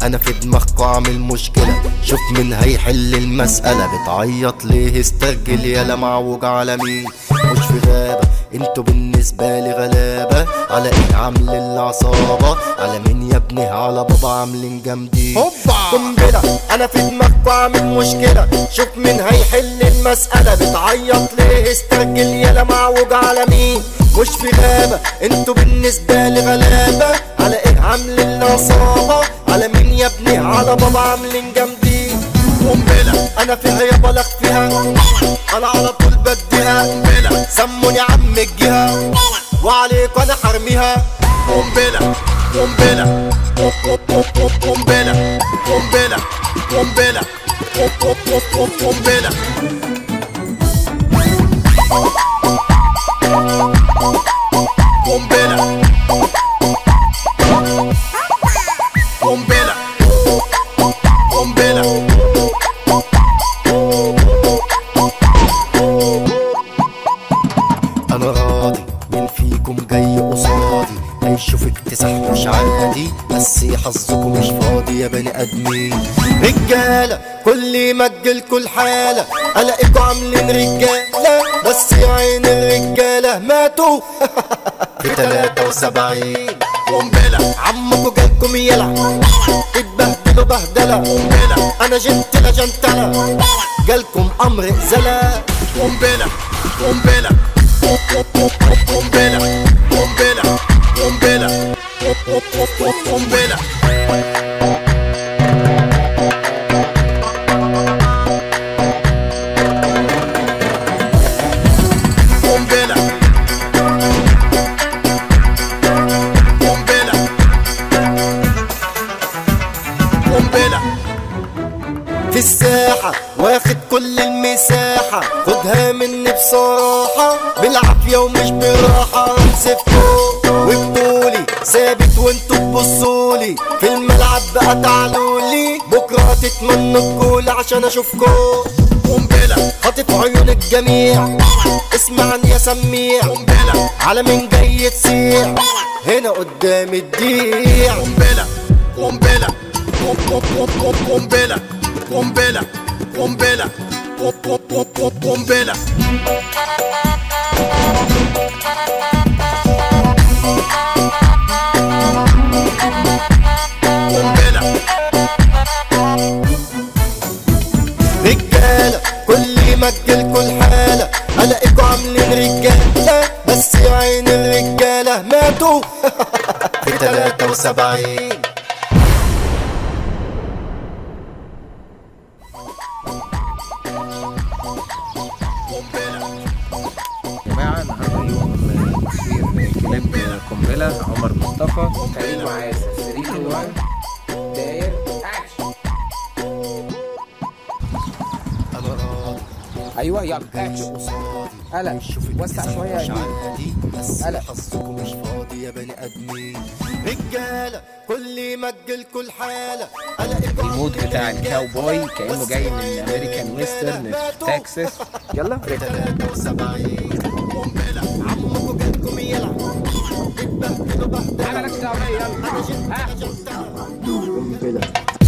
انا في دماغكوا عامل مشكلة شوف مين هيحل المسألة بتعيط ليه استرجل يالا معوج على مين مش في غابة انتوا بالنسبة لي غلابة على ايه عامل العصابة على مين يا ابني على بابا عاملين جامدين هوبا قنبلة انا في دماغكوا عامل مشكلة شوف مين هيحل المسألة بتعيط ليه استرجل يالا معوج على مين مش في غابة انتوا بالنسبة لي غلابة على ايه عامل العصابة على مين يا ابني على بابا عاملين جامدين قنبلة انا فيها يا بلغ فيها انا على طول بديها قنبلة سموني عم الجهة وعليك انا حرميها قنبلة قنبلة قنبلة قنبلة قنبلة قنبلة قنبلة قنبلة قنبلة انا راضي مين فيكم جاي قصادي هيشوفك تسح مش عادي بس حظكم مش فاضي يا بني ادمين رجاله كل ما تجيلكوا الحاله الاقيكوا عاملين رجاله بس يا عين الرجاله ماتوا في 73 قنبله عمكوا جالكم يلعب اتبهدلوا بهدله قنبله انا جنتله جنتله جالكم امر زلا قنبله قنبله قنبله قنبله قنبله قنبله قنبله قنبله قنبله في الساحة واخد كل المساحة خدها مني بصراحة بالعافية ومش براحة امسكوا وبطولي ثابت وانتوا تبصولي في الملعب بقى تعالولي بكرة تتمنوا الجول عشان اشوفكوا قنبلة خاطف عيون الجميع اسمعني يا سميع قنبلة على مين جاي تسيع هنا قدام الديع قنبلة قنبلة قنبلة قنبلة قنبلة قنبلة قنبلة رجالة كل ما تجيلكوا الحالة الاقيكوا عاملين رجالة بس يا عين الرجالة ماتوا في 73 يا جماعه النهارده يوم تصوير كليب قنبله عمر مصطفى كريم وعاسر 3 2 1 داير اكشن انا راضي ايوه يلا اكشن قلق وسع شويه يا جميل عادي بس قلق. حظكم مش فاضي يا بني ادمين رجاله كل ما تجيلكوا الحاله الاقيكوا المود عاملين بتاع رجالة. الكاوبوي كانه جاي من الامريكان ويسترن في تكساس يلا ركب 73 قنبله عمكوا جالكم يلعب اتبهدلوا بهدله مالكش دعوه بيا يلا ها قنبله